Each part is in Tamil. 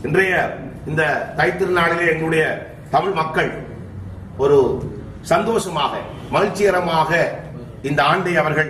இன்றைய இந்த தைத்திருநாளிலே எங்களுடைய தமிழ் மக்கள் ஒரு சந்தோஷமாக மகிழ்ச்சிகரமாக இந்த ஆண்டை அவர்கள்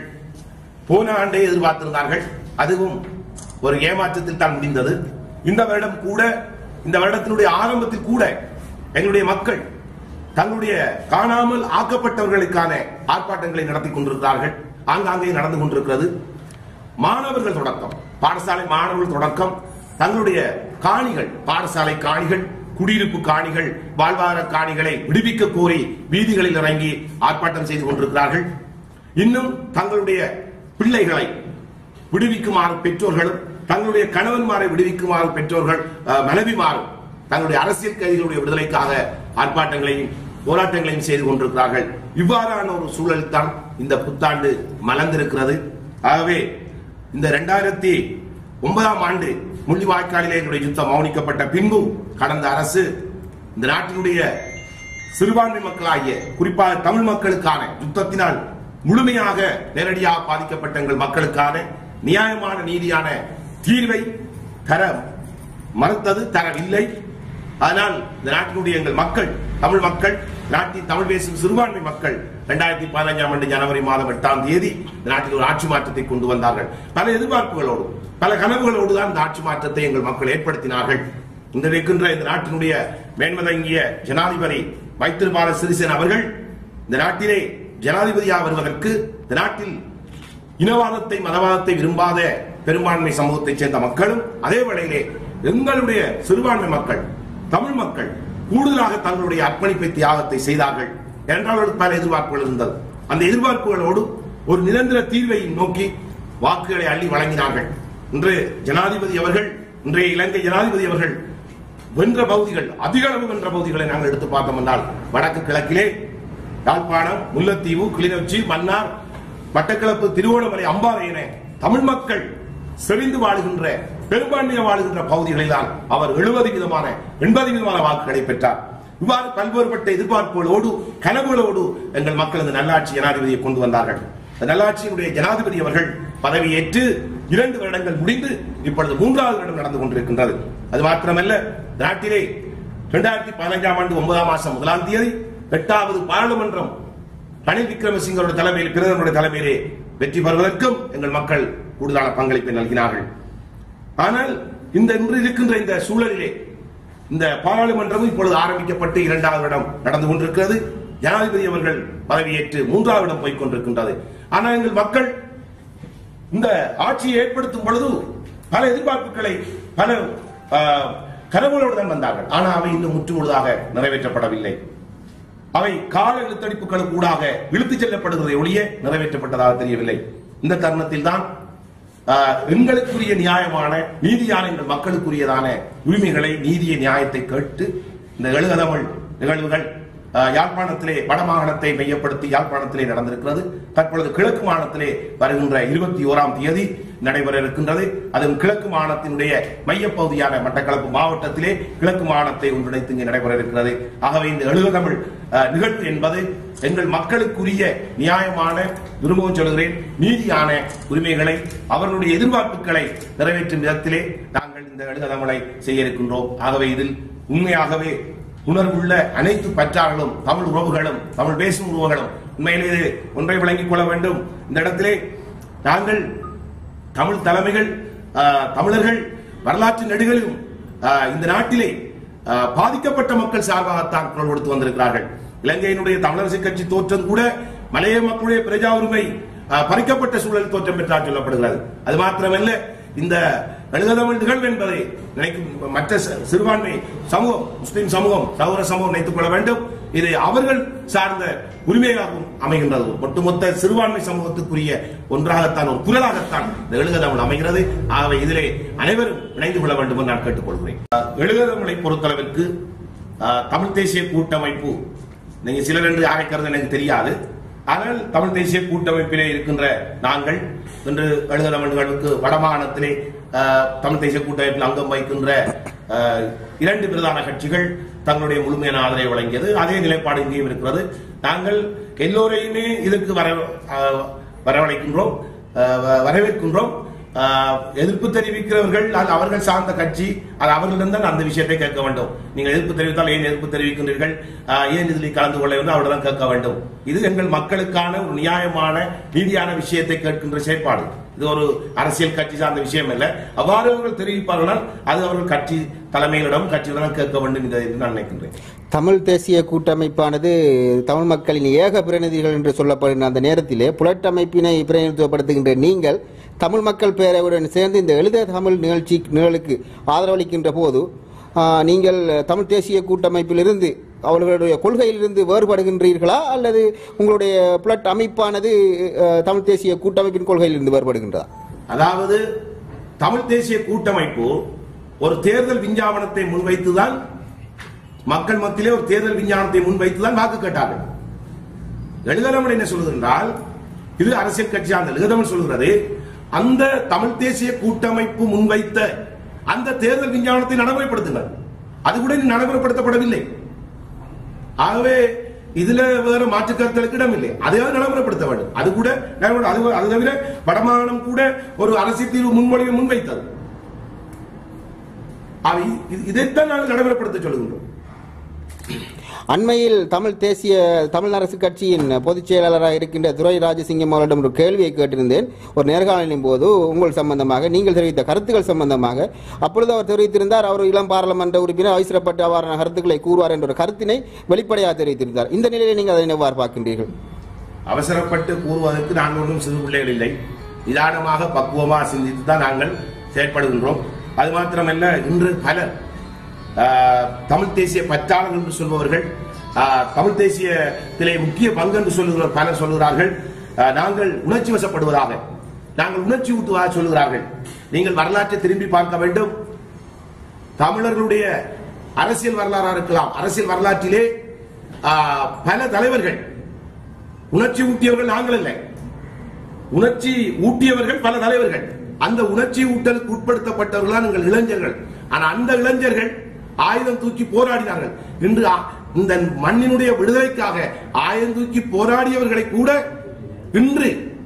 போன ஆண்டை எதிர்பார்த்திருந்தார்கள் அதுவும் ஒரு ஏமாற்றத்தில் தான் முடிந்தது இந்த வருடம் கூட இந்த வருடத்தினுடைய ஆரம்பத்தில் கூட எங்களுடைய மக்கள் தங்களுடைய காணாமல் ஆக்கப்பட்டவர்களுக்கான ஆர்ப்பாட்டங்களை நடத்தி கொண்டிருக்கிறார்கள் ஆங்காங்கே நடந்து கொண்டிருக்கிறது மாணவர்கள் தொடக்கம் பாடசாலை மாணவர்கள் தொடக்கம் தங்களுடைய காணிகள் பாடசாலை காணிகள் குடியிருப்பு காணிகள் வாழ்வாதார காணிகளை விடுவிக்க கோரி வீதிகளில் இறங்கி ஆர்ப்பாட்டம் செய்து கொண்டிருக்கிறார்கள் இன்னும் தங்களுடைய பிள்ளைகளை விடுவிக்குமாறு பெற்றோர்களும் தங்களுடைய கணவன்மாரை விடுவிக்குமாறு பெற்றோர்கள் அஹ், மனைவிமாரும் தங்களுடைய அரசியல் கைதிகளுடைய விடுதலைக்காக ஆர்ப்பாட்டங்களையும் போராட்டங்களையும் செய்து கொண்டிருக்கிறார்கள் இவ்வாறான ஒரு சூழலில் தான் இந்த புத்தாண்டு மலர்ந்திருக்கிறது ஆகவே இந்த இரண்டாயிரத்தி ஒன்பதாம் ஆண்டு முள்ளிவாய்க்காலிலே என்னுடைய யுத்தம் மௌனிக்கப்பட்ட பின்பு கடந்த அரசு இந்த நாட்டினுடைய சிறுபான்மை மக்களாகிய குறிப்பாக தமிழ் மக்களுக்கான யுத்தத்தினால் முழுமையாக நேரடியாக பாதிக்கப்பட்ட எங்கள் மக்களுக்கான நியாயமான நீதியான தீர்வை தர மறுத்தது தரவில்லை அதனால் இந்த நாட்டினுடைய எங்கள் மக்கள் தமிழ் மக்கள் நாட்டின் தமிழ் பேசும் சிறுபான்மை மக்கள் இரண்டாயிரத்தி பதினஞ்சாம் ஆண்டு ஜனவரி மாதம் எட்டாம் தேதி இந்த நாட்டில் ஒரு ஆட்சி மாற்றத்தை கொண்டு வந்தார்கள் பல எதிர்பார்ப்புகளோடு பல கனவுகளோடு தான் இந்த ஆட்சி மாற்றத்தை எங்கள் மக்கள் ஏற்படுத்தினார்கள் இந்த இருக்கின்ற இந்த நாட்டினுடைய மேன்மதங்கிய ஜனாதிபதி மைத்திரிபால சிறிசேன அவர்கள் இந்த நாட்டிலே ஜனாதிபதியாக வருவதற்கு இந்த நாட்டில் இனவாதத்தை மதவாதத்தை விரும்பாத பெரும்பான்மை சமூகத்தைச் சேர்ந்த மக்களும் அதே வேளையிலே எங்களுடைய சிறுபான்மை மக்கள் தமிழ் மக்கள் கூடுதலாக தங்களுடைய அர்ப்பணிப்பை தியாகத்தை செய்தார்கள் என்றால் அவர்களுக்கு பல எதிர்பார்ப்புகள் இருந்தது அந்த எதிர்பார்ப்புகளோடு ஒரு நிரந்தர தீர்வை நோக்கி வாக்குகளை அள்ளி வழங்கினார்கள் இன்று ஜனாதிபதி அவர்கள் இன்றைய இலங்கை ஜனாதிபதி அவர்கள் வென்ற பகுதிகள் அதிக அளவு வென்ற பகுதிகளை நாங்கள் எடுத்து பார்த்தோம் என்றால் வடக்கு கிழக்கிலே யாழ்ப்பாணம் முல்லைத்தீவு கிளிநொச்சி மன்னார் மட்டக்களப்பு திருவோணமலை அம்பாறை என தமிழ் மக்கள் செறிந்து வாழுகின்ற பெரும்பான்மையாக வாழுகின்ற பகுதிகளில் தான் அவர் எழுபது விதமான எண்பது விதமான வாக்குகளை பெற்றார் இவ்வாறு பல்வேறுபட்ட எதிர்பார்ப்புகளோடு கனவுகளோடு எங்கள் மக்கள் இந்த நல்லாட்சி ஜனாதிபதியை கொண்டு வந்தார்கள் இந்த நல்லாட்சியினுடைய ஜனாதிபதி அவர்கள் பதவியேற்று இரண்டு வருடங்கள் முடிந்து இப்பொழுது மூன்றாவது வருடம் நடந்து கொண்டிருக்கின்றது அது மாத்திரமல்ல நாட்டிலே இரண்டாயிரத்தி பதினைஞ்சாம் ஆண்டு ஒன்பதாம் மாசம் முதலாம் தேதி எட்டாவது பாராளுமன்றம் ரணில் விக்ரமசிங்கருடைய தலைமையில் பிரதமருடைய தலைமையிலே வெற்றி பெறுவதற்கும் எங்கள் மக்கள் கூடுதலான பங்களிப்பை நல்கினார்கள் ஆனால் இந்த இன்று இருக்கின்ற இந்த சூழலிலே இந்த பாராளுமன்றமும் இப்பொழுது ஆரம்பிக்கப்பட்டு இரண்டாவது இடம் நடந்து கொண்டிருக்கிறது ஜனாதிபதி அவர்கள் பதவியேற்று மூன்றாவது இடம் போய்க் கொண்டிருக்கின்றது ஆனால் எங்கள் மக்கள் இந்த ஆட்சியை ஏற்படுத்தும் பொழுது பல எதிர்பார்ப்புகளை பல ஆஹ், கனவுகளோடு தான் வந்தார்கள் ஆனால் அவை இன்னும் முற்று முழுதாக நிறைவேற்றப்படவில்லை அவை கால இழுத்தடிப்புகளுக்கு ஊடாக இழுத்துச் செல்லப்படுகிறதை ஒழிய நிறைவேற்றப்பட்டதாக தெரியவில்லை இந்த தருணத்தில் தான் எங்களுக்குரிய நியாயமான நீதியான எங்கள் மக்களுக்குரியதான உரிமைகளை நீதிய நியாயத்தை கேட்டு இந்த எழுகதமிழ் நிகழ்வுகள் ஆஹ், யாழ்ப்பாணத்திலே வடமாகாணத்தை மையப்படுத்தி யாழ்ப்பாணத்திலே நடந்திருக்கிறது தற்பொழுது கிழக்கு மாநிலத்திலே வருகின்ற இருபத்தி ஓராம் தேதி நடைபெற இருக்கின்றது அதுவும் கிழக்கு மாநிலத்தினுடைய மையப்பகுதியான மட்டக்களப்பு மாவட்டத்திலே கிழக்கு மாநிலத்தை ஒன்றிணைத்து இங்கே நடைபெற இருக்கிறது ஆகவே இந்த எழுகதமிழ் ஆஹ், நிகழ்வு என்பது எங்கள் மக்களுக்குரிய நியாயமான திரும்பவும் சொல்கிறேன் நீதியான உரிமைகளை அவர்களுடைய எதிர்பார்ப்புகளை நிறைவேற்றும் விதத்திலே நாங்கள் இந்த எழுகதமிழை செய்ய இருக்கின்றோம் ஆகவே இதில் உண்மையாகவே உணர்வுள்ள அனைத்து பற்றார்களும் தமிழ் உறவுகளும் தமிழ் பேசும் உறவுகளும் உண்மையிலே இது ஒன்றை விளங்கிக் கொள்ள வேண்டும் இந்த இடத்திலே நாங்கள் தமிழ் தலைமைகள் ஆஹ், தமிழர்கள் வரலாற்று நெடுகளிலும் ஆஹ், இந்த நாட்டிலே ஆஹ், பாதிக்கப்பட்ட மக்கள் சார்பாகத்தான் குரல் கொடுத்து வந்திருக்கிறார்கள் இலங்கையினுடைய தமிழரசு கட்சி தோற்றம் கூட மலைய மக்களுடைய பிரஜா உரிமை ஆஹ், பறிக்கப்பட்ட சூழல் தோற்றம் பெற்றால் சொல்லப்படுகிறது அது மாத்திரமல்ல இந்த எழுததமிழ் நிகழ்வு என்பதை நினைக்கும் மற்ற ச- சிறுபான்மை சமூகம் முஸ்லிம் சமூகம் சகோதர சமூகம் நினைத்துக் கொள்ள வேண்டும் இது அவர்கள் சார்ந்த உரிமையாகவும் அமைகின்றது ஒட்டுமொத்த சிறுபான்மை சமூகத்துக்குரிய ஒன்றாகத்தான் ஒரு குரலாகத்தான் இந்த எழுகதமிழ் அமைகிறது ஆகவே இதிலே அனைவரும் இணைந்து கொள்ள வேண்டும் என்று நான் கேட்டுக்கொள்கிறேன் அஹ், எழுகதமிழை பொறுத்தளவிற்கு அஹ், தமிழ் தேசிய கூட்டமைப்பு நீங்க சிலர் என்று அழைக்கிறது எனக்கு தெரியாது ஆனால் தமிழ் தேசிய கூட்டமைப்பிலே இருக்கின்ற நாங்கள் இன்று எழுத தமிழ்களுக்கு வடமாகாணத்திலே அஹ், தமிழ் தேசிய கூட்டமைப்பில் அங்கம் வகிக்கின்ற அஹ், இரண்டு பிரதான கட்சிகள் தங்களுடைய முழுமையான ஆதரவை வழங்கியது அதே நிலைப்பாடு இங்கேயும் இருக்கிறது நாங்கள் எல்லோரையுமே இதற்கு வர அஹ், வரவழைக்கின்றோம் அஹ், வ- வரவேற்கின்றோம் ஆஹ், எதிர்ப்பு தெரிவிக்கிறவர்கள் அது அவர்கள் சார்ந்த கட்சி அது அவர்களிடம் தான் அந்த விஷயத்தை கேட்க வேண்டும் நீங்கள் எதிர்ப்பு தெரிவித்தால் ஏன் எதிர்ப்பு தெரிவிக்கின்றீர்கள் ஆஹ், ஏன் இதில் கலந்து கொள்ள வேண்டும் அவர்களிடம் கேட்க வேண்டும் இது எங்கள் மக்களுக்கான ஒரு நியாயமான நீதியான விஷயத்தை கேட்கின்ற செயற்பாடு இது ஒரு அரசியல் கட்சி சார்ந்த விஷயம் அல்ல அவ்வாறு அவர்கள் தெரிவிப்பார்களால் அது அவர்கள் கட்சி தலைமையிடம் கட்சியிடம் கேட்க வேண்டும் என்று நான் நினைக்கின்றேன் தமிழ் தேசிய கூட்டமைப்பானது தமிழ் மக்களின் ஏக பிரதிநிதிகள் என்று சொல்லப்படுகிற அந்த நேரத்திலே புலட்டமைப்பினை பிரதிநிதித்துவப்படுத்துகின்ற நீங்கள் தமிழ் மக்கள் பேரவையுடன் சேர்ந்து இந்த எழுத தமிழ் நிகழ்ச்சி நிகழ்வுக்கு ஆதரவளிக்கின்ற போது ஆ, நீங்கள் தமிழ் தேசிய கூட்டமைப்பிலிருந்து அவர்களுடைய கொள்கையிலிருந்து வேறுபடுகின்றீர்களா அல்லது உங்களுடைய புலட் அமைப்பானது அ, தமிழ் தேசிய கூட்டமைப்பின் கொள்கையிலிருந்து வேறுபடுகின்றதா அதாவது தமிழ் தேசிய கூட்டமைப்பு ஒரு தேர்தல் விஞ்ஞாபனத்தை முன்வைத்துதான் மக்கள் மத்தியிலே ஒரு தேர்தல் விஞ்ஞானத்தை முன்வைத்துதான் வாக்கு கேட்டார்கள் எழுதரமன் என்ன சொல்லுகின்றால் இது அரசியல் கட்சி அந்த எழுதரமன் சொல்கிறது அந்த தமிழ் தேசிய கூட்டமைப்பு முன்வைத்த அந்த தேர்தல் விஞ்ஞானத்தை நடைமுறைப்படுத்துங்கள் அது கூட இன்னும் நடைமுறைப்படுத்தப்படவில்லை ஆகவே இதுல வேற மாற்று கருத்துக்களுக்கு இடம் இல்லை அதையாவது நடைமுறைப்படுத்த வேண்டும் அது கூட நடைமுறை- அது அது தவிர வடமாகாணம் கூட ஒரு அரசியல் தீர்வு முன்மொழிவை முன்வைத்தது அவை இது- இதைத்தான் நாங்கள் நடைமுறைப்படுத்த சொல்லுகின்றோம் அண்மையில் தமிழ் தேசிய தமிழ் அரசு கட்சியின் பொதுச் செயலாளராக இருக்கின்ற துரை ராஜசிங்கம் அவர்களிடம் ஒரு கேள்வியை கேட்டிருந்தேன் ஒரு நேர்காணலின் போது உங்கள் சம்பந்தமாக நீங்கள் தெரிவித்த கருத்துக்கள் சம்பந்தமாக அப்பொழுது அவர் தெரிவித்திருந்தார் அவர் இளம் பாராளுமன்ற உறுப்பினர் அவசரப்பட்டு அவ்வாறான கருத்துக்களை கூறுவார் என்ற ஒரு கருத்தினை வெளிப்படையாக தெரிவித்திருந்தார் இந்த நிலையில் நீங்கள் அதை எவ்வாறு பார்க்கின்றீர்கள் அவசரப்பட்டு கூறுவதற்கு நாங்கள் ஒன்றும் சிறு பிள்ளைகள் இல்லை நிதானமாக பக்குவமாக சிந்தித்து தான் நாங்கள் செயற்படுகின்றோம் அது மாத்திரமல்ல இன்று பலர் ஆஹ், தமிழ் தேசிய பற்றாளர்கள் என்று சொல்பவர்கள் ஆஹ், தமிழ் தேசியத்திலே முக்கிய பங்கு என்று சொல்லுகிற பலர் சொல்கிறார்கள் ஆஹ், நாங்கள் உணர்ச்சி வசப்படுவதாக நாங்கள் உணர்ச்சி ஊட்டுவதாக சொல்கிறார்கள் நீங்கள் வரலாற்றை திரும்பி பார்க்க வேண்டும் தமிழர்களுடைய அரசியல் வரலாறாக இருக்கலாம் அரசியல் வரலாற்றிலே ஆஹ், பல தலைவர்கள் உணர்ச்சி ஊட்டியவர்கள் நாங்கள் இல்லை உணர்ச்சி ஊட்டியவர்கள் பல தலைவர்கள் அந்த உணர்ச்சி ஊட்டலுக்கு உட்படுத்தப்பட்டவர்கள் தான் எங்கள் இளைஞர்கள் ஆனா அந்த இளைஞர்கள் ஆயுதம் தூக்கி போராடினார்கள் இன்று ஆ- இந்த மண்ணினுடைய விடுதலைக்காக ஆயுதம் தூக்கி போராடியவர்களை கூட இன்று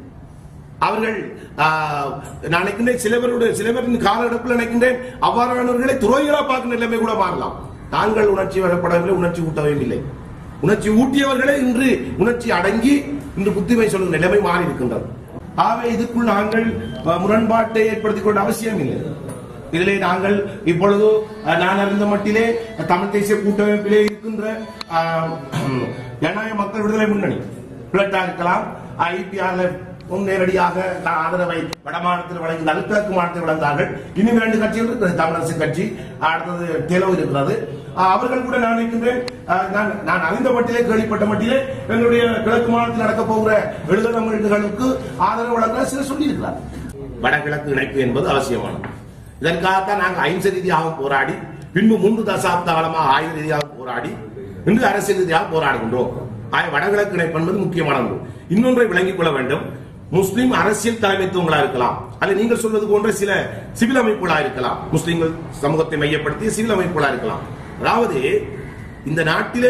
அவர்கள் ஆஹ், நான் நினைக்கின்றேன் சிலவருடைய சிலவரின் காலகட்டத்தில் நினைக்கின்றேன் அவ்வாறானவர்களை துறைகளா பார்க்கும் நிலைமை கூட மாறலாம் நாங்கள் உணர்ச்சி வசப்படவில்லை உணர்ச்சி ஊட்டவும் இல்லை உணர்ச்சி ஊட்டியவர்களே இன்று உணர்ச்சி அடங்கி இன்று புத்திமை சொல்லும் நிலைமை மாறி இருக்கின்றது ஆகவே இதுக்குள் நாங்கள் அஹ், முரண்பாட்டை ஏற்படுத்திக் கொள்ள அவசியம் இல்லை இதிலே நாங்கள் இப்பொழுது அஹ், நான் அறிந்த மட்டிலே தமிழ் தேசிய கூட்டமைப்பிலே இருக்கின்ற அஹ், ஜனநாயக மக்கள் விடுதலை முன்னணி பிளட்டா இருக்கலாம் ஐபிஆர்ல நேரடியாக நான் ஆதரவை வடமாநிலத்தில் வழங்கி நல்கிழக்கு மாநிலத்தில் வழங்கினார்கள் இன்னும் இரண்டு கட்சிகள் இருக்கிறது தமிழரசு கட்சி அடுத்தது தெலவு இருக்கிறது அஹ், அவர்கள் கூட நான் நினைக்கின்றேன் அஹ், நான் நான் அறிந்த மட்டிலே கேள்விப்பட்ட மட்டிலே எங்களுடைய கிழக்கு மாநிலத்தில் நடக்க போகிற எழுத தமிழ்களுக்கு ஆதரவு வழங்க சிலர் சொல்லியிருக்கிறார் வடகிழக்கு இணைப்பு என்பது அவசியமானது இதற்காகத்தான் நாங்கள் அಹಿಂசை ரீதியாக போராடி பின்பு மூன்று தசாப்த காலமாக ஆயுத ரீதியாக போராடி இன்று அரசியல் ரீதியாக போராடுகின்றோம் ஆக வடகிழக்கு இணைப்பு என்பது முக்கியமானது இன்னொன்றை விளங்கிக் கொள்ள வேண்டும் முஸ்லிம் அரசியல் தலைமைத்துவங்களா இருக்கலாம் அல்லது நீங்கள் சொல்வது போன்ற சில சிவில் அமைப்புகளா இருக்கலாம் முஸ்லிம்கள் சமூகத்தை மையப்படுத்திய சிவில் அமைப்புகளா இருக்கலாம் அதாவது இந்த நாட்டிலே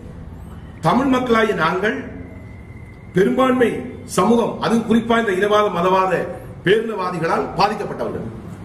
தமிழ் மக்களாகிய நாங்கள் பெரும்பான்மை சமூகம் அது குறிப்பா இந்த இனவாத மதவாத பேரினவாதிகளால் பாதிக்கப்பட்டவர்கள்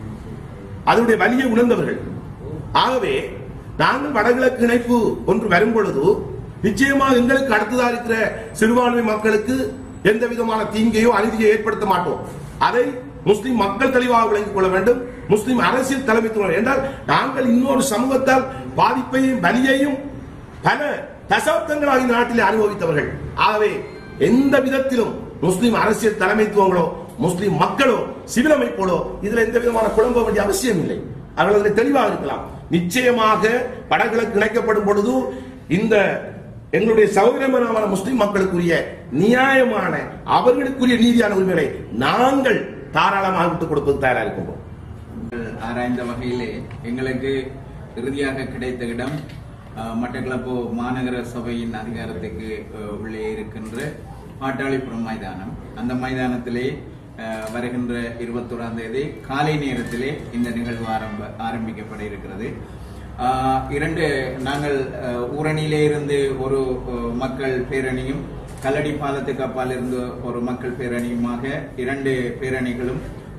அதனுடைய வலியை உணர்ந்தவர்கள் ஆகவே நாங்கள் வடகிழக்கு இணைப்பு ஒன்று வரும் பொழுது நிச்சயமாக எங்களுக்கு அடுத்ததா இருக்கிற சிறுபான்மை மக்களுக்கு எந்த விதமான தீங்கையோ அநீதியோ ஏற்படுத்த மாட்டோம் அதை முஸ்லிம் மக்கள் தெளிவாக விளங்கிக் கொள்ள வேண்டும் முஸ்லிம் அரசியல் தலைமைத்துவம் என்றால் நாங்கள் இன்னொரு சமூகத்தால் பாதிப்பையும் வலியையும் பல தசாப்தங்களாக இந்த நாட்டிலே அனுபவித்தவர்கள் ஆகவே எந்த விதத்திலும் முஸ்லிம் அரசியல் தலைமைத்துவங்களோ முஸ்லிம் மக்களோ சிவில் அமைப்போடோ இதுல எந்த விதமான குழம்ப வேண்டிய அவசியம் இல்லை அவர்கள் அதில் தெளிவாக இருக்கலாம் நிச்சயமாக வடகிழக்கு இணைக்கப்படும் பொழுது இந்த எங்களுடைய சௌகரியமான முஸ்லிம் மக்களுக்குரிய நியாயமான அவர்களுக்குரிய நீதியான உரிமைகளை நாங்கள் தாராளமாக விட்டுக் கொடுப்பது தயாராக இருக்கின்றோம் ஆராய்ந்த வகையிலே எங்களுக்கு இறுதியாக கிடைத்த இடம் அஹ், மட்டக்களப்பு மாநகர சபையின் அதிகாரத்துக்கு அஹ், உள்ளே இருக்கின்ற பாட்டாளிபுரம் மைதானம் அந்த மைதானத்திலே அஹ், வருகின்ற இருபத்தோராம் தேதி காலை நேரத்திலே இந்த நிகழ்வு ஆரம்ப ஆரம்பிக்கப்பட இருக்கிறது ஆஹ், இரண்டு நாங்கள் அஹ், ஊரணியிலே இருந்து ஒரு அஹ், மக்கள் பேரணியும் கல்லடி பாலத்துக்கு அப்பால் இருந்து ஒரு மக்கள் பேரணியுமாக இரண்டு பேரணிகளும்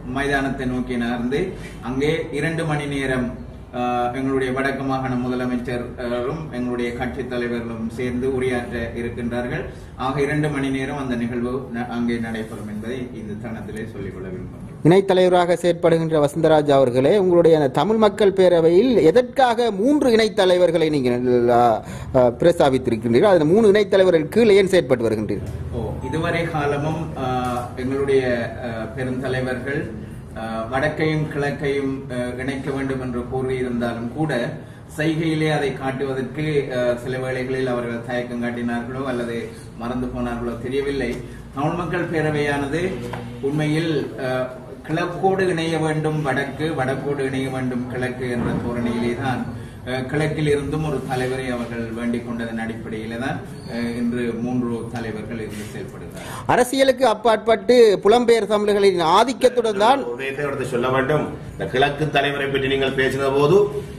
மைதானத்தை நோக்கி நகர்ந்து அங்கே இரண்டு மணி நேரம் ஆஹ், எங்களுடைய வடக்கு மாகாண முதலமைச்சரும் எங்களுடைய கட்சி தலைவர்களும் சேர்ந்து உரையாற்ற இருக்கின்றார்கள் ஆக இரண்டு மணி நேரம் அந்த நிகழ்வு ந- அங்கே நடைபெறும் என்பதை இந்த தருணத்திலே சொல்லிக்கொள்ள விரும்புகிறேன் இணைத் தலைவராக செயற்படுகின்ற வசந்தராஜ் அவர்களே உங்களுடைய அந்த தமிழ் மக்கள் பேரவையில் எதற்காக மூன்று இணைத் தலைவர்களை நீங்கள் ஆ, ஆ, பிரஸ்தாபித்திருக்கின்றீர்கள் அதில் மூணு இணைத் தலைவர்கள் கீழே ஏன் செயற்பட்டு வருகின்றீர்கள் ஓ இதுவரை காலமும் ஆஹ், எங்களுடைய ஆஹ், பெருந்தலைவர்கள் ஆஹ், வடக்கையும் கிழக்கையும் ஆஹ், இணைக்க வேண்டும் என்று கூறியிருந்தாலும் கூட செய்கையிலே அதை காட்டுவதற்கு ஆஹ், சில வேளைகளில் அவர்கள் தயக்கம் காட்டினார்களோ அல்லது மறந்து போனார்களோ தெரியவில்லை தமிழ் மக்கள் பேரவையானது உண்மையில் ஆஹ், கிழக்கோடு இணைய வேண்டும் வடக்கு வடக்கோடு இணைய வேண்டும் கிழக்கு என்ற தோரணையிலே தான் அஹ், கிழக்கில் இருந்தும் ஒரு தலைவரை அவர்கள் வேண்டிக் கொண்டதன் அடிப்படையில தான் அஹ், இன்று மூன்று தலைவர்கள் இருந்து செயல்படுகிறார் அரசியலுக்கு அப்பாற்பட்டு புலம்பெயர் தமிழர்களின் ஆதிக்கத்துடன் தான் ஒரு விடயத்தை எடுத்து சொல்ல வேண்டும் இந்த கிழக்கு தலைவரை பற்றி நீங்கள் பேசின போது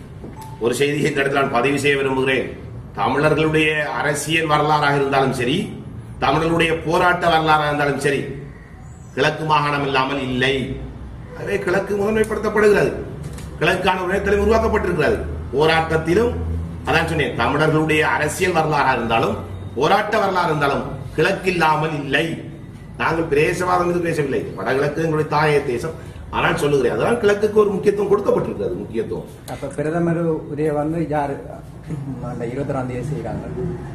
ஒரு செய்தியை இந்த இடத்தில் நான் பதிவு செய்ய விரும்புகிறேன் தமிழர்களுடைய அரசியல் வரலாறாக இருந்தாலும் சரி தமிழர்களுடைய போராட்ட வரலாறாக இருந்தாலும் சரி கிழக்கு மாகாணம் இல்லாமல் இல்லை அதே கிழக்கு முதன்மைப்படுத்தப்படுகிறது கிழக்கான உரைத்தலை உருவாக்கப்பட்டிருக்கிறது போராட்டத்திலும் அதான் சொன்னேன் தமிழர்களுடைய அரசியல் வரலாறாக இருந்தாலும் போராட்ட வரலாறு இருந்தாலும் கிழக்கு இல்லாமல் இல்லை நாங்கள் பிரேசவாதம் இது பேசவில்லை வடகிழக்கு எங்களுடைய தாய தேசம் ஆனால் சொல்லுகிறேன் அதனால் கிழக்குக்கு ஒரு முக்கியத்துவம் கொடுக்கப்பட்டிருக்கிறது முக்கியத்துவம் அப்ப பிரதமர் உதய வந்து யாரு அந்த இருபத்தொராம் தேதி செய்யறாங்க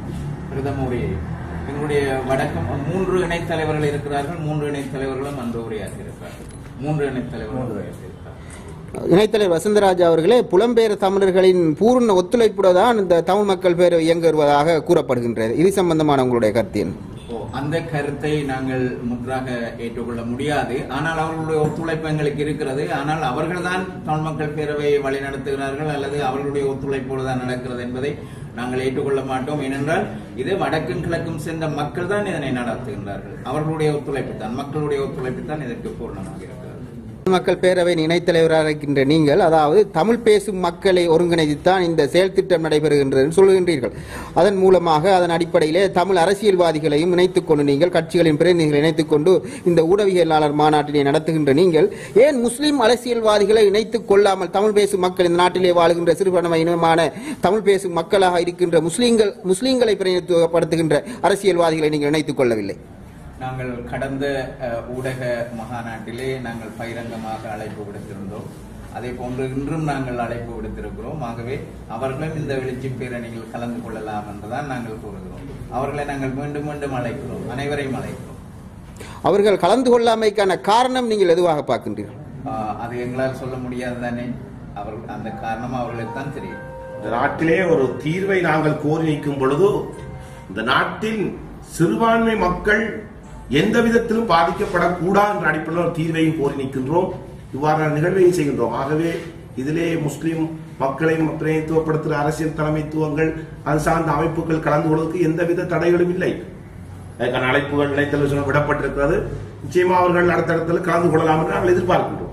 பிரதம உரையை எங்களுடைய வடக்கம் மூன்று இணைத் தலைவர்கள் இருக்கிறார்கள் மூன்று இணைத் தலைவர்களும் அன்று உரையாற்றியிருக்கிறார்கள் மூன்று இணைத் தலைவர்கள் உரையாற்றியிருக்கிறார்கள் இணைத்தலைவர் வசந்தராஜ் அவர்களே புலம்பெயர் தமிழர்களின் பூர்ண ஒத்துழைப்புடன் தான் இந்த தமிழ் மக்கள் பேரவை இயங்க வருவதாக கூறப்படுகின்றது இது சம்பந்தமான உங்களுடைய கருத்து என்ன? ஓ, அந்த கருத்தை நாங்கள் முற்றாக ஏற்றுக்கொள்ள முடியாது ஆனால் அவர்களுடைய ஒத்துழைப்பு எங்களுக்கு இருக்கிறது ஆனால் அவர்கள்தான் தமிழ் மக்கள் பேரவையை வழிநடத்துகிறார்கள் அல்லது அவர்களுடைய ஒத்துழைப்போடு தான் நடக்கிறது என்பதை நாங்கள் ஏற்றுக்கொள்ள மாட்டோம் ஏனென்றால் இது வடக்கும் கிழக்கும் சேர்ந்த மக்கள் தான் இதனை நடத்துகின்றார்கள் அவர்களுடைய ஒத்துழைப்பு தான் மக்களுடைய ஒத்துழைப்பு தான் இதற்கு பூர்ணமாக இருக்கிறது தமிழ் மக்கள் பேரவையின் இணைத்தலைவராக இருக்கின்ற நீங்கள் அதாவது தமிழ் பேசும் மக்களை ஒருங்கிணைத்துத்தான் இந்த செயல் திட்டம் நடைபெறுகின்றது என்று சொல்கின்றீர்கள் அதன் மூலமாக அதன் அடிப்படையிலே தமிழ் அரசியல்வாதிகளையும் இணைத்துக் கொண்டு நீங்கள் கட்சிகளின் பிரதிநிதிகளை இணைத்துக் கொண்டு இந்த ஊடகவியலாளர் மாநாட்டினை நடத்துகின்ற நீங்கள் ஏன் முஸ்லிம் அரசியல்வாதிகளை இணைத்துக் கொள்ளாமல் தமிழ் பேசும் மக்கள் இந்த நாட்டிலே வாழுகின்ற சிறுபான்மை இனமான தமிழ் பேசும் மக்களாக இருக்கின்ற முஸ்லிம்கள் முஸ்லிம்களை பிரதிநிதித்துவப்படுத்துகின்ற அரசியல்வாதிகளை நீங்கள் இணைத்துக் கொள்ளவில்லை நாங்கள் கடந்த அஹ், ஊடக மகாநாட்டிலே நாங்கள் பகிரங்கமாக அழைப்பு விடுத்திருந்தோம் அதே போன்று இன்றும் நாங்கள் அழைப்பு விடுத்திருக்கிறோம் ஆகவே அவர்களும் இந்த எழுச்சி பேரணியில் கலந்து கொள்ளலாம் என்றுதான் நாங்கள் கூறுகிறோம் அவர்களை நாங்கள் மீண்டும் மீண்டும் அழைக்கிறோம் அனைவரையும் அழைக்கிறோம் அவர்கள் கலந்து கொள்ளாமைக்கான காரணம் நீங்கள் எதுவாக பார்க்கின்றீர்கள் ஆஹ், அது எங்களால் சொல்ல முடியாது தானே அவர்கள் அந்த காரணம் அவர்களுக்கு தான் தெரியும் இந்த நாட்டிலே ஒரு தீர்வை நாங்கள் கோரி நிற்கும் பொழுது இந்த நாட்டின் சிறுபான்மை மக்கள் எந்த விதத்திலும் பாதிக்கப்படக்கூடாது என்ற அடிப்படையில் ஒரு தீர்வையும் கோரி நிற்கின்றோம் இவ்வாறான நிகழ்வையும் செய்கின்றோம் ஆகவே இதிலே முஸ்லிம் மக்களை பிரதிநிதித்துவப்படுத்துகிற அரசியல் தலைமைத்துவங்கள் அது சார்ந்த அமைப்புகள் கலந்து கொள்வதற்கு எந்தவித தடைகளும் இல்லை அதற்கான அழைப்புகள் இணைத்தல் விடப்பட்டிருக்கிறது நிச்சயமா அவர்கள் அடுத்த இடத்துல கலந்து கொள்ளலாம் என்று நாங்கள் எதிர்பார்க்கின்றோம்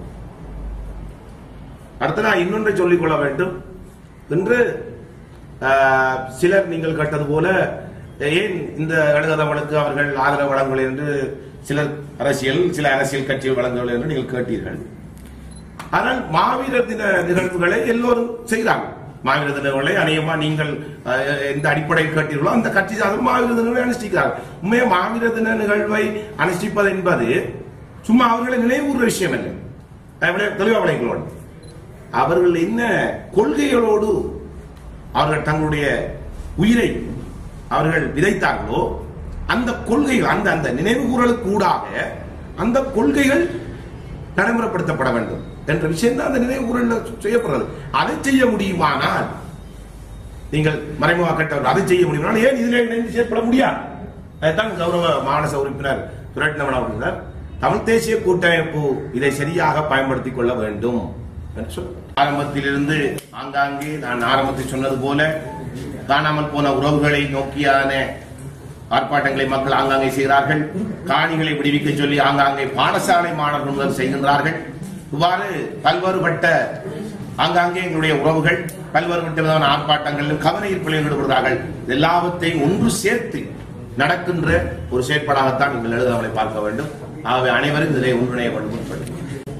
அடுத்து நான் இன்னொன்றை சொல்லிக் கொள்ள வேண்டும் என்று ஆஹ், சிலர் நீங்கள் கேட்டது போல ஏன் இந்த எழுதவர்களுக்கு அவர்கள் ஆதரவு வழங்கவில்லை என்று சிலர் அரசியல் சில அரசியல் கட்சிகள் வழங்கவில்லை என்று நீங்கள் கேட்டீர்கள் ஆனால் மாவீரர் தின நிகழ்வுகளை எல்லோரும் செய்கிறார்கள் மாவீரர் தினங்களை அநேகமா நீங்கள் அஹ், எந்த அடிப்படையில் கேட்டீர்களோ அந்த கட்சி சார்ந்த மாவீரர் தினங்களை அனுஷ்டிக்கிறார்கள் உண்மையா மாவீரர் தின நிகழ்வை அனுஷ்டிப்பது என்பது சும்மா அவர்களை நினைவுற விஷயம் இல்லை அதை தெளிவாக விளைங்களோடு அவர்கள் என்ன கொள்கைகளோடு அவர்கள் தங்களுடைய உயிரை அவர்கள் விதைத்தார்களோ அந்த கொள்கைகள் அந்த அந்த நினைவு கூறலுக்கு ஊடாக அந்த கொள்கைகள் நடைமுறைப்படுத்தப்பட வேண்டும் என்ற விஷயம் தான் அந்த நினைவு கூறல் செய்யப்படுறது அதை செய்ய முடியுமானால் நீங்கள் மறைமுக கட்டவர் அதை செய்ய முடியுமானால் ஏன் இதில் இணைந்து செயற்பட முடியாது அதுதான் கௌரவ மாநச உறுப்பினர் துரட்னவன் அவர்கள் தமிழ் தேசிய கூட்டமைப்பு இதை சரியாக பயன்படுத்திக் கொள்ள வேண்டும் என்று சொல் ஆரம்பத்திலிருந்து ஆங்காங்கே நான் ஆரம்பத்தில் சொன்னது போல காணாமல் போன உறவுகளை நோக்கியான ஆர்ப்பாட்டங்களை மக்கள் ஆங்காங்கே செய்கிறார்கள் காணிகளை விடுவிக்க சொல்லி ஆங்காங்கே பாடசாலை மாணவர்கள் முதல் செய்கின்றார்கள் இவ்வாறு பல்வேறுபட்ட ஆங்காங்கே எங்களுடைய உறவுகள் பல்வேறுபட்ட விதமான ஆர்ப்பாட்டங்களிலும் கவன ஈர்ப்பில் ஈடுபடுகிறார்கள் இது எல்லாவற்றையும் ஒன்று சேர்த்து நடக்கின்ற ஒரு செயற்பாடாகத்தான் நீங்கள் எழுதாமலை பார்க்க வேண்டும் ஆகவே அனைவரும் இதிலே ஒன்றிணைய வேண்டும்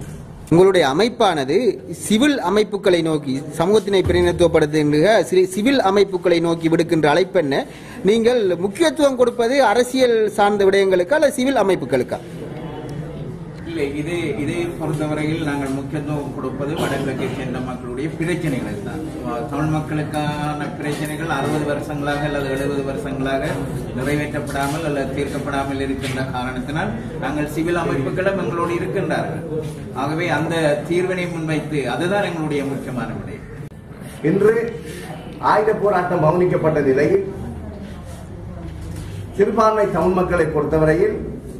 உங்களுடைய அமைப்பானது சிவில் அமைப்புகளை நோக்கி சமூகத்தினை பிரதிநிதித்துவப்படுத்துகின்ற சி- சிவில் அமைப்புகளை நோக்கி விடுக்கின்ற அழைப்பென்ன நீங்கள் முக்கியத்துவம் கொடுப்பது அரசியல் சார்ந்த விடயங்களுக்கா அல்ல சிவில் அமைப்புகளுக்கா இல்லை இது இதை பொறுத்தவரையில் நாங்கள் முக்கியத்துவம் கொடுப்பது வடகிழக்கை சேர்ந்த மக்களுடைய பிரச்சனைகள் தான் அஹ் தமிழ் மக்களுக்கான பிரச்சனைகள் அறுபது வருஷங்களாக அல்லது எழுபது வருஷங்களாக நிறைவேற்றப்படாமல் அல்லது தீர்க்கப்படாமல் இருக்கின்ற காரணத்தினால் நாங்கள் சிவில் அமைப்புகளும் எங்களோடு இருக்கின்றார்கள் ஆகவே அந்த தீர்வினை முன்வைத்து அதுதான் எங்களுடைய முக்கியமான விடயம் இன்று ஆயுத போராட்டம் மௌனிக்கப்பட்ட நிலையில் சிறுபான்மை தமிழ் மக்களை பொறுத்தவரையில்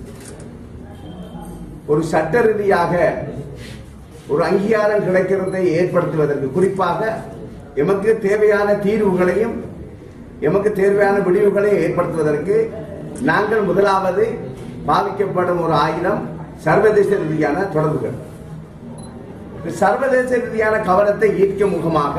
ஒரு சட்ட ரீதியாக ஒரு அங்கீகாரம் கிடைக்கிறதை ஏற்படுத்துவதற்கு குறிப்பாக எமக்கு தேவையான தீர்வுகளையும் எமக்கு தேவையான விடிவுகளையும் ஏற்படுத்துவதற்கு நாங்கள் முதலாவது பாவிக்கப்படும் ஒரு ஆயுதம் சர்வதேச ரீதியான தொடர்புகள் சர்வதேச ரீதியான கவனத்தை ஈர்க்கும் முகமாக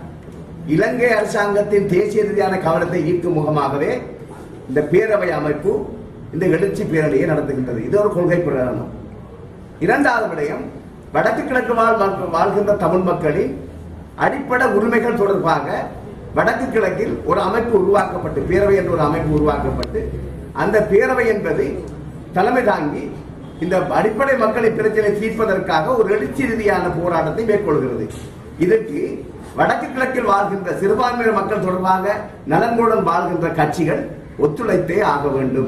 இலங்கை அரசாங்கத்தின் தேசிய ரீதியான கவனத்தை ஈர்க்கும் முகமாகவே இந்த பேரவை அமைப்பு இந்த எழுச்சி பேரணியை நடத்துகின்றது இது ஒரு கொள்கை பிரகடனம் இரண்டாவது விடயம் வடக்கு கிழக்கு வாழ் மக்க- வாழ்கின்ற தமிழ் மக்களின் அடிப்படை உரிமைகள் தொடர்பாக வடக்கு கிழக்கில் ஒரு அமைப்பு உருவாக்கப்பட்டு பேரவை என்ற ஒரு அமைப்பு உருவாக்கப்பட்டு அந்த பேரவை என்பது தலைமை தாங்கி இந்த அடிப்படை மக்களின் பிரச்சனை தீர்ப்பதற்காக ஒரு எழுச்சி ரீதியான போராட்டத்தை மேற்கொள்கிறது இதற்கு வடக்கு கிழக்கில் வாழ்கின்ற சிறுபான்மையினர் மக்கள் தொடர்பாக நலன்களுடன் வாழ்கின்ற கட்சிகள் ஒத்துழைத்தே ஆக வேண்டும்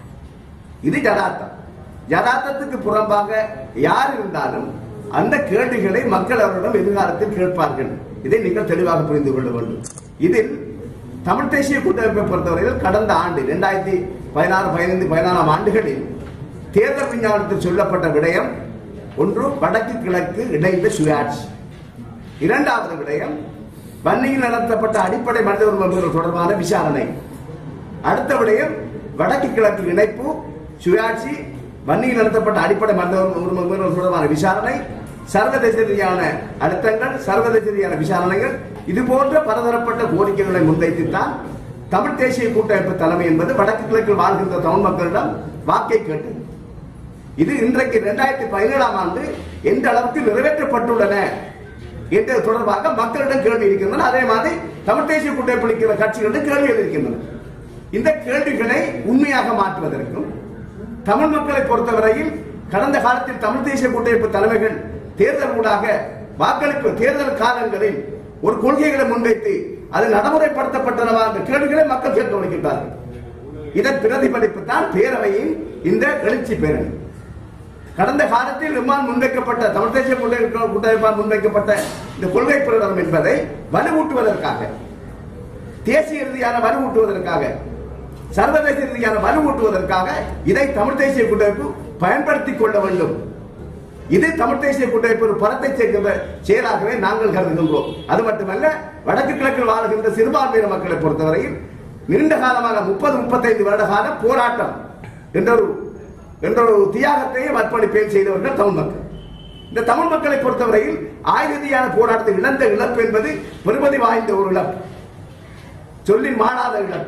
இது யதார்த்தம் யதார்த்தத்துக்கு புறம்பாக யார் இருந்தாலும் அந்த கேள்விகளை மக்கள் அவரிடம் எதிர்காலத்தில் கேட்பார்கள் இதை நீங்கள் தெளிவாக புரிந்து கொள்ள வேண்டும் இதில் தமிழ் தேசிய கூட்டமைப்பை பொறுத்தவரையில் கடந்த ஆண்டு இரண்டாயிரத்தி பதினாறு பதினைந்து பதினாறாம் ஆண்டுகளில் தேர்தல் விஞ்ஞானத்தில் சொல்லப்பட்ட விடயம் ஒன்று வடக்கு கிழக்கு இணைந்த சுயாட்சி இரண்டாவது விடயம் வன்னியில் நடத்தப்பட்ட அடிப்படை மனித உரிமைகள் தொடர்பான விசாரணை அடுத்த விடயம் வடக்கு கிழக்கு இணைப்பு சுயாட்சி வன்னியில் நடத்தப்பட்ட அடிப்படை மனித உரிமைகள் தொடர்பான விசாரணை சர்வதேச ரீதியான அழுத்தங்கள் சர்வதேச ரீதியான விசாரணைகள் இது போன்ற பலதரப்பட்ட கோரிக்கைகளை முன்வைத்துத்தான் தமிழ் தேசிய கூட்டமைப்பு தலைமை என்பது வடக்கு கிழக்கில் வாழ்கின்ற தமிழ் மக்களிடம் வாக்கை கேட்டு இது இன்றைக்கு இரண்டாயிரத்தி பதினேழாம் ஆண்டு எந்த அளவுக்கு நிறைவேற்றப்பட்டுள்ளன என்பது தொடர்பாக மக்களிடம் கேள்வி இருக்கின்றன அதே மாதிரி தமிழ் தேசிய கூட்டமைப்பு இருக்கிற கட்சிகளிடம் கேள்விகள் இருக்கின்றன இந்த கேள்விகளை உண்மையாக மாற்றுவதற்கும் தமிழ் மக்களை பொறுத்தவரையில் கடந்த காலத்தில் தமிழ் தேசிய கூட்டமைப்பு தலைமைகள் தேர்தல் ஊடாக வாக்களிப்பு தேர்தல் காலங்களில் ஒரு கொள்கைகளை முன்வைத்து அது நடைமுறைப்படுத்தப்பட்டனவா என்ற கேள்விகளை மக்கள் கேட்க வருகின்றார்கள் இதன் பிரதிபலிப்பு தான் பேரவையின் இந்த எழுச்சி பேரணி கடந்த காலத்தில் இம்மான் முன்வைக்கப்பட்ட தமிழ் தேசிய கூட்டமைப்பு- கூட்டமைப்பால் முன்வைக்கப்பட்ட இந்த கொள்கை பிரகடனம் என்பதை வலுவூட்டுவதற்காக தேசிய ரீதியான வலுவூட்டுவதற்காக சர்வதேச ரீதியான வலுவூட்டுவதற்காக இதை தமிழ் தேசிய கூட்டமைப்பு பயன்படுத்திக் கொள்ள வேண்டும் இது தமிழ் தேசிய கூட்டமைப்பு ஒரு பலத்தை சேர்க்கின்ற செயலாகவே நாங்கள் கருதுகின்றோம் அது மட்டுமல்ல வடக்கு கிழக்கில் வாழ்கின்ற சிறுபான்மையின மக்களை பொறுத்தவரையில் நீண்ட காலமாக முப்பது முப்பத்தைந்து வருட கால போராட்டம் என்ற ஒரு என்ற ஒரு தியாகத்தையும் அர்ப்பணிப்பையும் செய்தவர்கள் தமிழ் மக்கள் இந்த தமிழ் மக்களை பொறுத்தவரையில் ஆயுதீயான போராட்டத்தை இழந்த இழப்பு என்பது பெருமதி வாய்ந்த ஒரு இழப்பு சொல்லி மாறாத இழப்பு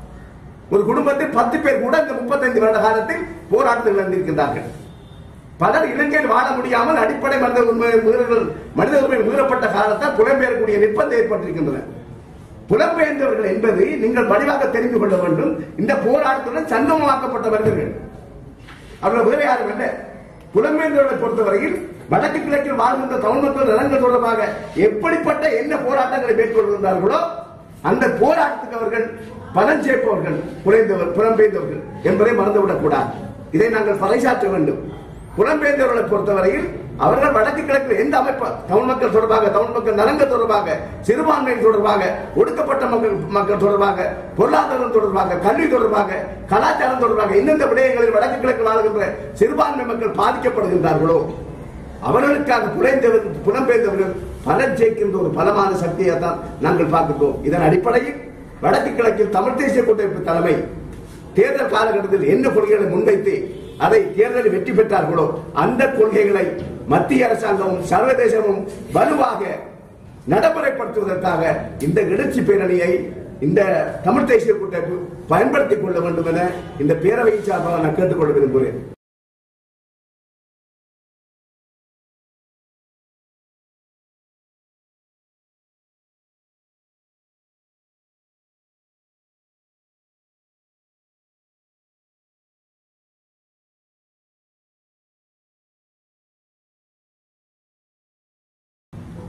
ஒரு குடும்பத்தில் பத்து பேர் கூட இந்த முப்பத்தைந்து வருட காலத்தில் போராட்டத்தில் இழந்திருக்கின்றார்கள் பலர் இலங்கையில் வாழ முடியாமல் அடிப்படை மனித உரிமை மீறல்கள் மனித உரிமை மீறப்பட்ட காலத்தால் புலம்பெயரக்கூடிய நிர்பந்தம் ஏற்பட்டிருக்கின்றன புலம்பெயர்ந்தவர்கள் என்பது நீங்கள் வடிவாக தெரிந்து கொள்ள வேண்டும் இந்த போராட்டத்துடன் சங்கமமாக்கப்பட்டவர்கள் அவர்கள் வேறு யாரும் இல்லை புலம்பெயர்ந்தவர்களை பொறுத்தவரையில் வடக்கு கிழக்கில் வாழ்கின்ற தமிழ் மக்கள் நலன்கள் தொடர்பாக எப்படிப்பட்ட என்ன போராட்டங்களை மேற்கொள்கின்றார்களோ அந்த போராட்டத்துக்கு அவர்கள் பலன் சேர்ப்பவர்கள் புலைந்தவர் புலம்பெயர்ந்தவர்கள் என்பதை மறந்துவிடக் கூடாது இதை நாங்கள் பறைசாற்ற வேண்டும் புலம்பெயர்ந்தவர்களை பொறுத்தவரையில் அவர்கள் வடக்கு கிழக்கு எந்த அமைப்பு தமிழ் மக்கள் தொடர்பாக தமிழ் மக்கள் நலன்கள் தொடர்பாக சிறுபான்மையின் தொடர்பாக ஒடுக்கப்பட்ட மக்கள் மக்கள் தொடர்பாக பொருளாதாரம் தொடர்பாக கல்வி தொடர்பாக கலாச்சாரம் தொடர்பாக எந்தெந்த விடயங்களில் வடக்கு கிழக்கு வாழ்கின்ற சிறுபான்மை மக்கள் பாதிக்கப்படுகின்றார்களோ அவர்களுக்காக புலைந்தவர் புலம்பெயர்ந்தவர்கள் பலன் ஜெயிக்கின்ற ஒரு பலமான சக்தியை தான் நாங்கள் பார்க்கின்றோம் இதன் அடிப்படையில் வடக்கு கிழக்கில் தமிழ் தேசிய கூட்டமைப்பு தலைமை தேர்தல் காலகட்டத்தில் என்ன கொள்கைகளை முன்வைத்து அதை தேர்தலில் வெற்றி பெற்றார்களோ அந்த கொள்கைகளை மத்திய அரசாங்கமும் சர்வதேசமும் வலுவாக நடைமுறைப்படுத்துவதற்காக இந்த எழுச்சி பேரணியை இந்த தமிழ் தேசிய கூட்டமைப்பு பயன்படுத்திக் கொள்ள வேண்டும் என இந்த பேரவையின் சார்பாக நான் கேட்டுக்கொள்ள விரும்புகிறேன்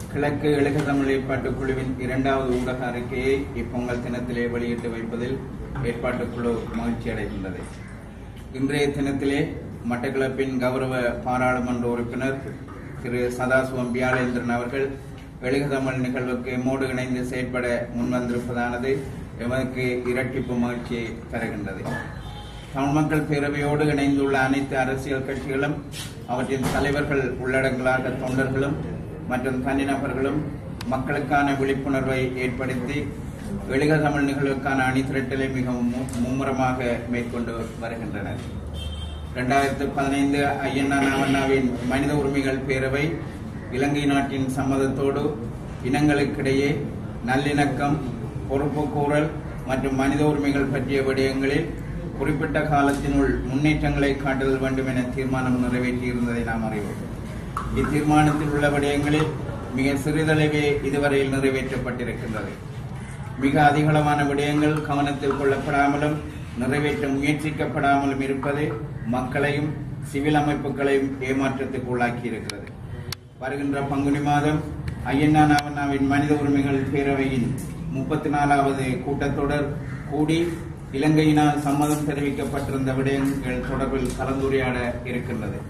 கிழக்கு இலக தமிழ் ஏற்பாட்டுக் குழுவின் இரண்டாவது ஊடக அறிக்கையை இப்பொங்கல் தினத்திலே வெளியிட்டு வைப்பதில் ஏற்பாட்டுக் குழு மகிழ்ச்சி அடைகின்றது இன்றைய தினத்திலே மட்டக்களப்பின் கௌரவ பாராளுமன்ற உறுப்பினர் திரு சதாசிவம் வியாழேந்திரன் அவர்கள் வெளிக தமிழ் நிகழ்வுக்கு எம்மோடு இணைந்து செயற்பட முன்வந்திருப்பதானது எமக்கு இரட்டிப்பு மகிழ்ச்சியை தருகின்றது தமிழ் மக்கள் பேரவையோடு இணைந்துள்ள அனைத்து அரசியல் கட்சிகளும் அவற்றின் தலைவர்கள் உள்ளடங்கலாக தொண்டர்களும் மற்றும் தனிநபர்களும் மக்களுக்கான விழிப்புணர்வை ஏற்படுத்தி வெளிக தமிழ் நிகழ்வுக்கான அணிதிரட்டலை மிகவும் மு- மும்முரமாக மேற்கொண்டு வருகின்றனர் இரண்டாயிரத்து பதினைந்து ஐயண்ணா நாவண்ணாவின் மனித உரிமைகள் பேரவை இலங்கை நாட்டின் சம்மதத்தோடு இனங்களுக்கிடையே நல்லிணக்கம் பொறுப்புக்கூறல் மற்றும் மனித உரிமைகள் பற்றிய விடயங்களில் குறிப்பிட்ட காலத்தினுள் முன்னேற்றங்களை காட்டுதல் வேண்டும் என தீர்மானம் நிறைவேற்றியிருந்ததை நாம் அறிவோம் இத்தீர்மானத்தில் உள்ள விடயங்களில் மிக சிறிதளவே இதுவரையில் நிறைவேற்றப்பட்டிருக்கின்றது மிக அதிகளவான விடயங்கள் கவனத்தில் கொள்ளப்படாமலும் நிறைவேற்ற முயற்சிக்கப்படாமலும் இருப்பது மக்களையும் சிவில் அமைப்புகளையும் ஏமாற்றத்துக்கு உள்ளாக்கி இருக்கிறது வருகின்ற பங்குனி மாதம் ஐயண்ணா நாவண்ணாவின் மனித உரிமைகள் பேரவையின் முப்பத்தி நாலாவது கூட்டத்தொடர் கூடி இலங்கையினால் சம்மதம் தெரிவிக்கப்பட்டிருந்த விடயங்கள் தொடர்பில் கலந்துரையாட இருக்கின்றது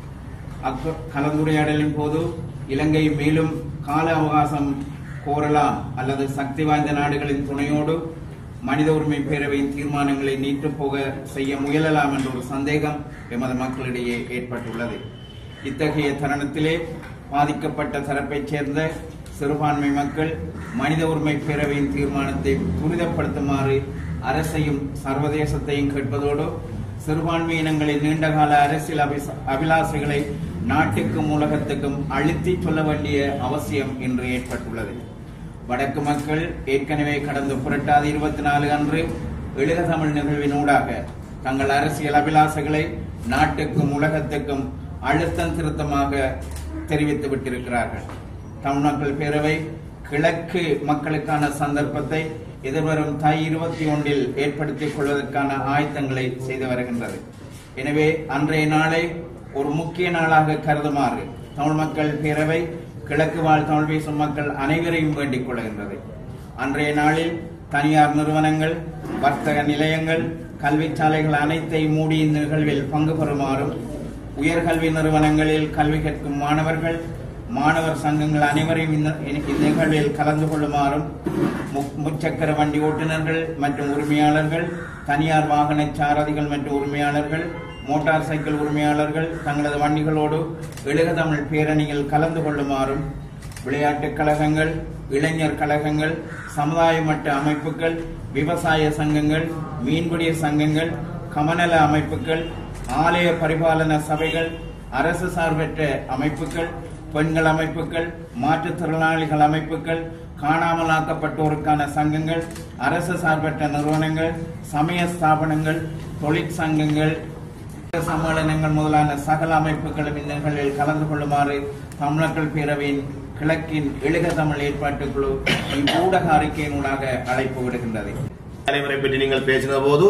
அக்க- கலந்துரையாடலின் போது இலங்கை மேலும் கால அவகாசம் கோரலாம் அல்லது சக்தி வாய்ந்த நாடுகளின் துணையோடு மனித உரிமை பேரவையின் தீர்மானங்களை நீட்டு போக செய்ய முயலலாம் என்ற ஒரு சந்தேகம் எமது மக்களிடையே ஏற்பட்டுள்ளது இத்தகைய தருணத்திலே பாதிக்கப்பட்ட தரப்பைச் சேர்ந்த சிறுபான்மை மக்கள் மனித உரிமை பேரவையின் தீர்மானத்தை துரிதப்படுத்துமாறு அரசையும் சர்வதேசத்தையும் கேட்பதோடு சிறுபான்மை இனங்களின் நீண்டகால அரசியல் அபிச- அபிலாசைகளை நாட்டுக்கும் உலகத்துக்கும் அழுத்திச் சொல்ல வேண்டிய அவசியம் இன்று ஏற்பட்டுள்ளது வடக்கு மக்கள் ஏற்கனவே கடந்த புரட்டாதி இருபத்தி நாலு அன்று எழுக தமிழ் நிகழ்வின் ஊடாக தங்கள் அரசியல் அபிலாசைகளை நாட்டுக்கும் உலகத்துக்கும் அழுத்தம் திருத்தமாக தெரிவித்து விட்டிருக்கிறார்கள் தமிழ் மக்கள் பேரவை கிழக்கு மக்களுக்கான சந்தர்ப்பத்தை எதிர்வரும் தை இருபத்தி ஒன்றில் ஏற்படுத்திக் கொள்வதற்கான ஆயத்தங்களை செய்து வருகின்றது எனவே அன்றைய நாளை ஒரு முக்கிய நாளாக கருதுமாறு தமிழ் மக்கள் பேரவை கிழக்கு வாழ் தமிழ் பேசும் மக்கள் அனைவரையும் வேண்டிக் கொள்கின்றது அன்றைய நாளில் தனியார் நிறுவனங்கள் வர்த்தக நிலையங்கள் கல்விச்சாலைகள் அனைத்தையும் மூடி இந்த நிகழ்வில் பங்கு பெறுமாறும் உயர்கல்வி நிறுவனங்களில் கல்வி கற்கும் மாணவர்கள் மாணவர் சங்கங்கள் அனைவரையும் இந்த இந்த நிகழ்வில் கலந்து கொள்ளுமாறும் மு- முச்சக்கர வண்டி ஓட்டுநர்கள் மற்றும் உரிமையாளர்கள் தனியார் வாகன சாரதிகள் மற்றும் உரிமையாளர்கள் மோட்டார் சைக்கிள் உரிமையாளர்கள் தங்களது வண்டிகளோடு எழுக தமிழ் பேரணியில் கலந்து கொள்ளுமாறும் விளையாட்டுக் கழகங்கள் இளைஞர் கழகங்கள் சமுதாய மட்ட அமைப்புகள் விவசாய சங்கங்கள் மீன்பிடிய சங்கங்கள் கமநல அமைப்புகள் ஆலய பரிபாலன சபைகள் அரசு சார்பற்ற அமைப்புகள் பெண்கள் அமைப்புகள் மாற்றுத்திறனாளிகள் அமைப்புகள் காணாமலாக்கப்பட்டோருக்கான சங்கங்கள் அரசு சார்பற்ற நிறுவனங்கள் சமய ஸ்தாபனங்கள் தொழிற்சங்கங்கள் சம்மேளனங்கள் முதலான சகல அமைப்புகளும் இந்த நிகழ்வில் கலந்து கொள்ளுமாறு தமிழர்கள் பேரவையின் கிழக்கின் எழுக தமிழ் ஏற்பாட்டுக் குழு ஊடக அறிக்கையினூடாக அழைப்பு விடுகின்றது தலைவரை பற்றி நீங்கள் பேசின போது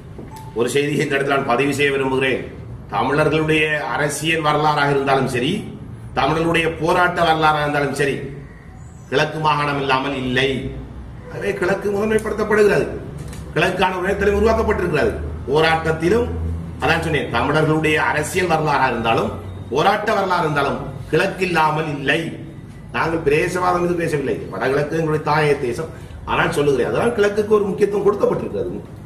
ஒரு செய்தியை இந்த இடத்தில் நான் பதிவு செய்ய விரும்புகிறேன் தமிழர்களுடைய அரசியல் வரலாறாக இருந்தாலும் சரி தமிழர்களுடைய போராட்ட வரலாறாக இருந்தாலும் சரி கிழக்கு மாகாணம் இல்லாமல் இல்லை எனவே கிழக்கு முதன்மைப்படுத்தப்படுகிறது கிழக்கான உயர்த்தலை உருவாக்கப்பட்டிருக்கிறது போராட்டத்திலும் அதான் சொன்னேன் தமிழர்களுடைய அரசியல் வரலாறாக இருந்தாலும் போராட்ட வரலாறு இருந்தாலும் கிழக்கு இல்லாமல் இல்லை நாங்கள் பிரேசவாதம் இது பேசவில்லை வடகிழக்கு எங்களுடைய தாய தேசம் ஆனால் சொல்லுகிறேன் அதனால் கிழக்குக்கு ஒரு முக்கியத்துவம் கொடுக்கப்பட்டிருக்கிறது